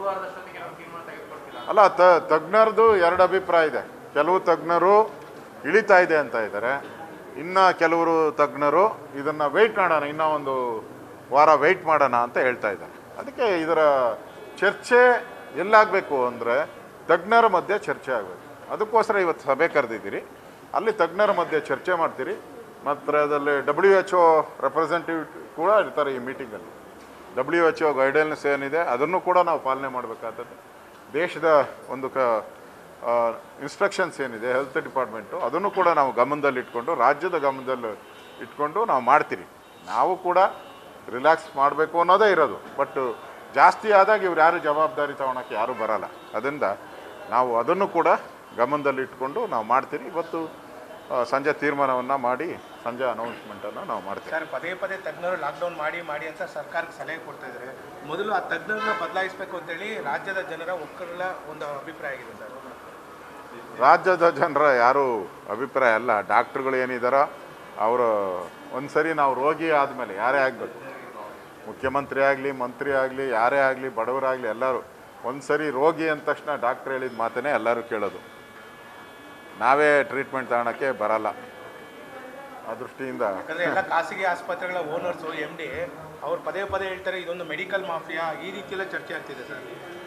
ಗುರುವಾರದಷ್ಟೊತ್ತಿಗೆ ನಾವು ತೀರ್ಮಾನ ತೆಗೆದುಕೊಳ್ತಿಲ್ಲ ಅಲ್ಲ ತ ತಜ್ಞರದು ಎರಡು ಅಭಿಪ್ರಾಯ ಇದೆ ಕೆಲವು ತಜ್ಞರು ಇಳಿತಾ ಇದೆ ಅಂತ ಇದ್ದಾರೆ ಇನ್ನು ಕೆಲವರು ತಜ್ಞರು ಇದನ್ನು ವೆಯ್ಟ್ ಮಾಡೋಣ ಇನ್ನೂ ಒಂದು ವಾರ ವೆಯ್ಟ್ ಮಾಡೋಣ ಅಂತ ಹೇಳ್ತಾ ಇದ್ದಾರೆ ಅದಕ್ಕೆ ಇದರ ಚರ್ಚೆ ಎಲ್ಲಾಗಬೇಕು ಅಂದರೆ ತಜ್ಞರ ಮಧ್ಯೆ ಚರ್ಚೆ ಆಗಬೇಕು ಅದಕ್ಕೋಸ್ಕರ ಇವತ್ತು ಸಭೆ ಕರೆದಿದ್ದೀರಿ ಅಲ್ಲಿ ತಜ್ಞರ ಮಧ್ಯೆ ಚರ್ಚೆ ಮಾಡ್ತೀರಿ ಮತ್ತು ಅದರಲ್ಲಿ ಡಬ್ಲ್ಯೂ ಎಚ್ ಒ ರೆಪ್ರೆಸೆಂಟೇಟಿವ್ ಕೂಡ ಇರ್ತಾರೆ ಈ ಮೀಟಿಂಗಲ್ಲಿ ಡಬ್ಲ್ಯೂ ಎಚ್ ಒ ಗೈಡೆನ್ಸ್ ಏನಿದೆ ಅದನ್ನು ಕೂಡ ನಾವು ಪಾಲನೆ ಮಾಡಬೇಕಾಗ್ತದೆ ದೇಶದ ಒಂದು ಕ ಇನ್ಸ್ಟ್ರಕ್ಷನ್ಸ್ ಏನಿದೆ ಹೆಲ್ತ್ ಡಿಪಾರ್ಟ್ಮೆಂಟು ಅದನ್ನು ಕೂಡ ನಾವು ಗಮನದಲ್ಲಿ ಇಟ್ಕೊಂಡು ರಾಜ್ಯದ ಗಮನದಲ್ಲಿ ಇಟ್ಕೊಂಡು ನಾವು ಮಾಡ್ತೀರಿ ನಾವು ಕೂಡ ರಿಲ್ಯಾಕ್ಸ್ ಮಾಡಬೇಕು ಅನ್ನೋದೇ ಇರೋದು ಬಟ್ ಜಾಸ್ತಿ ಆದಾಗ ಇವ್ರು ಯಾರು ಜವಾಬ್ದಾರಿ ತಗೊಳಕ್ಕೆ ಯಾರೂ ಬರಲ್ಲ ಅದರಿಂದ ನಾವು ಅದನ್ನು ಕೂಡ ಗಮನದಲ್ಲಿ ಇಟ್ಕೊಂಡು ನಾವು ಮಾಡ್ತೀರಿ ಇವತ್ತು ಆ, ಸಂಜೆ ತೀರ್ಮಾನವನ್ನು ಮಾಡಿ ಸಂಜೆ ಅನೌನ್ಸ್ಮೆಂಟನ್ನು ನಾವು ಮಾಡ್ತೀವಿ ಸರ್ ಪದೇ ಪದೇ ತಜ್ಞರು ಲಾಕ್ಡೌನ್ ಮಾಡಿ ಮಾಡಿ ಅಂತ ಸರ್ಕಾರಕ್ಕೆ ಸಲಹೆ ಕೊಡ್ತಾ ಇದ್ದಾರೆ ಮೊದಲು ಆ ತಜ್ಞರನ್ನ ಬದಲಾಯಿಸಬೇಕು ಅಂತೇಳಿ ರಾಜ್ಯದ ಜನರ ಒಕ್ಕಲ ಒಂದು ಅಭಿಪ್ರಾಯ ಆಗಿದೆ ಸರ್ ರಾಜ್ಯದ ಜನರ ಯಾರು ಅಭಿಪ್ರಾಯ ಅಲ್ಲ ಡಾಕ್ಟ್ರುಗಳು ಏನಿದಾರೋ ಅವರು ಒಂದು ಸರಿ ನಾವು ರೋಗಿ ಆದಮೇಲೆ ಯಾರೇ ಆಗಬೇಕು ಮುಖ್ಯಮಂತ್ರಿ ಆಗಲಿ ಮಂತ್ರಿ ಆಗಲಿ ಯಾರೇ ಆಗಲಿ ಬಡವರಾಗಲಿ ಎಲ್ಲರೂ ಒಂದು ಸರಿ ರೋಗಿ ಅಂದ ತಕ್ಷಣ ಡಾಕ್ಟ್ರ್ ಹೇಳಿದ ಮಾತನ್ನೇ ಎಲ್ಲರೂ ಕೇಳೋದು ನಾವೇ ಟ್ರೀಟ್ಮೆಂಟ್ ತಗೊಳಕ್ಕೆ ಬರಲ್ಲ ಆ ದೃಷ್ಟಿಯಿಂದ ಯಾಕಂದ್ರೆ ಎಲ್ಲ ಖಾಸಗಿ ಆಸ್ಪತ್ರೆಗಳ ಓನರ್ಸು ಎಮ್ ಡಿ ಅವ್ರು ಪದೇ ಪದೇ ಹೇಳ್ತಾರೆ ಇದೊಂದು ಮೆಡಿಕಲ್ ಮಾಫಿಯಾ ಈ ರೀತಿ ಎಲ್ಲ ಚರ್ಚೆ ಆಗ್ತಿದೆ ಸರ್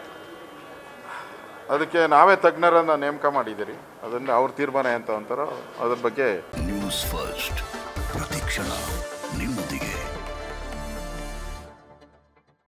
ಅದಕ್ಕೆ ನಾವೇ ತಜ್ಞರನ್ನು ನೇಮಕ ಮಾಡಿದ್ದೀರಿ ಅದನ್ನು ಅವ್ರ ತೀರ್ಮಾನ ಎಂತ ಅಂತಾರೋ ಅದ್ರ ಬಗ್ಗೆ ನ್ಯೂಸ್ ಫಸ್ಟ್ ಪ್ರತಿಕ್ಷಣ